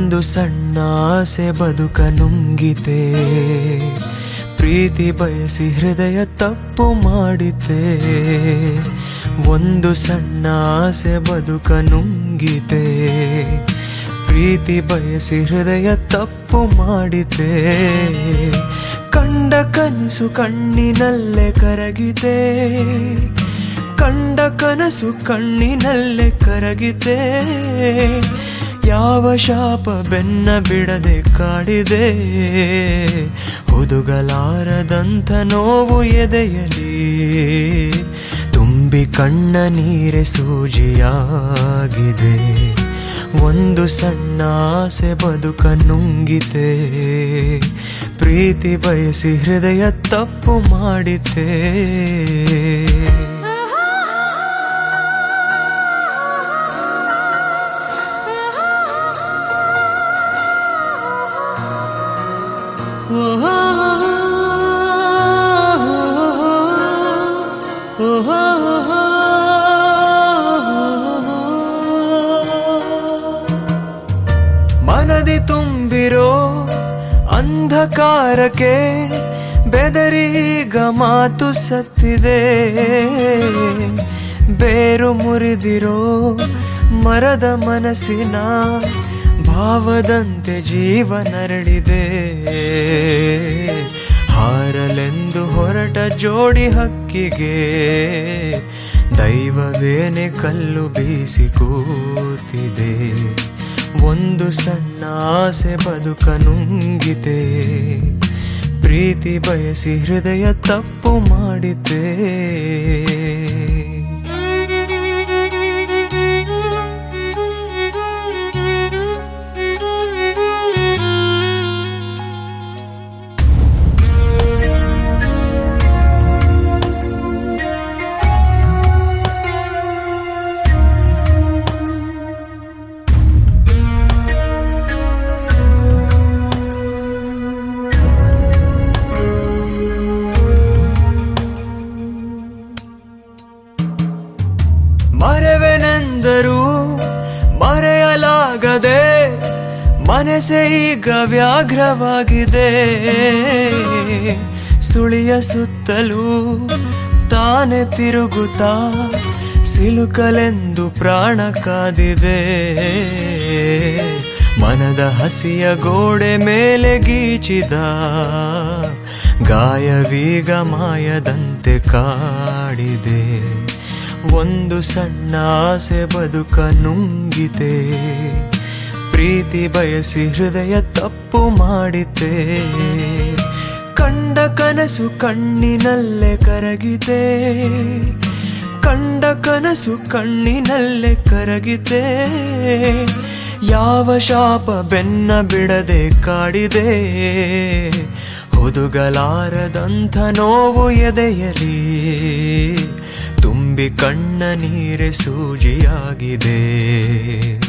ಒಂದು ಸಣ್ಣ ಆಸೆ ಬದುಕ ನುಂಗಿತೆ ಪ್ರೀತಿ ಬಯಸಿ ಹೃದಯ ತಪ್ಪು ಮಾಡಿತೆ ಒಂದು ಸಣ್ಣ ಆಸೆ ಬದುಕ ನುಂಗಿತೆ ಪ್ರೀತಿ ಬಯಸಿ ಹೃದಯ ತಪ್ಪು ಮಾಡಿತೆ ಕಂಡ ಕನಸು ಕಣ್ಣಿನಲ್ಲೇ ಕರಗಿದೆ ಕಂಡ ಕನಸು ಕಣ್ಣಿನಲ್ಲೇ ಕರಗಿದೆ ಯಾವ ಶಾಪ ಬೆನ್ನ ಬಿಡದೆ ಕಾಡಿದೆ ಹುದುಗಲಾರದಂಥ ನೋವು ಎದೆಯಲಿ ತುಂಬಿ ಕಣ್ಣ ನೀರೆ ಸೂಜಿಯಾಗಿದೆ ಒಂದು ಸಣ್ಣ ಆಸೆ ಬದುಕ ನುಂಗಿತೆ ಪ್ರೀತಿ ಬಯಸಿ ಹೃದಯ ತಪ್ಪು ಮಾಡಿತೆ ಮನದಿ ತುಂಬಿರೋ ಅಂಧಕಾರಕ್ಕೆ ಬೆದರೀಗ ಮಾತು ಸತ್ತಿದೆ ಬೇರು ಮುರಿದಿರೋ ಮರದ ಮನಸ್ಸಿನ ಭಾವದಂತೆ ಜೀವ ನರಳಿದೆ ಹಾರಲೆಂದು ಹೊರಟ ಜೋಡಿ ಹಕ್ಕಿಗೆ ದೈವವೇನೆ ಕಲ್ಲು ಬೀಸಿ ಕೂತಿದೆ ಒಂದು ಸಣ್ಣ ಆಸೆ ಬದುಕ ನುಂಗಿದೆ ಪ್ರೀತಿ ಬಯಸಿ ಹೃದಯ ತಪ್ಪು ಮಾಡಿದೆ ಮರೆವೆನೆಂದರೂ ಮರೆಯಲಾಗದೆ ಮನಸ್ಸೆ ಈಗ ವ್ಯಾಘ್ರವಾಗಿದೆ ಸುಳಿಯ ಸುತ್ತಲೂ ತಾನೆ ತಿರುಗುತ್ತಾ ಸಿಲುಕಲೆಂದು ಪ್ರಾಣ ಕಾದಿದೆ ಮನದ ಹಸಿಯ ಗೋಡೆ ಮೇಲೆ ಗೀಚಿದ ಗಾಯವೀಗ ಮಾಯದಂತೆ ಕಾಡಿದೆ ಒಂದು ಸಣ್ಣ ಆಸೆ ಬದುಕ ನುಂಗಿದೆ ಪ್ರೀತಿ ಬಯಸಿ ಹೃದಯ ತಪ್ಪು ಮಾಡಿತೆ ಕಂಡ ಕನಸು ಕಣ್ಣಿನಲ್ಲೇ ಕರಗಿದೆ ಕಂಡ ಕನಸು ಕಣ್ಣಿನಲ್ಲೇ ಕರಗಿದೆ ಯಾವ ಶಾಪ ಬೆನ್ನ ಬಿಡದೆ ಕಾಡಿದೆ ಹುದುಗಲಾರದಂಥ ನೋವು ಎದೆಯಲಿ ತುಂಬಿ ಕಣ್ಣ ನೀರೆ ಸೂಜಿಯಾಗಿದೆ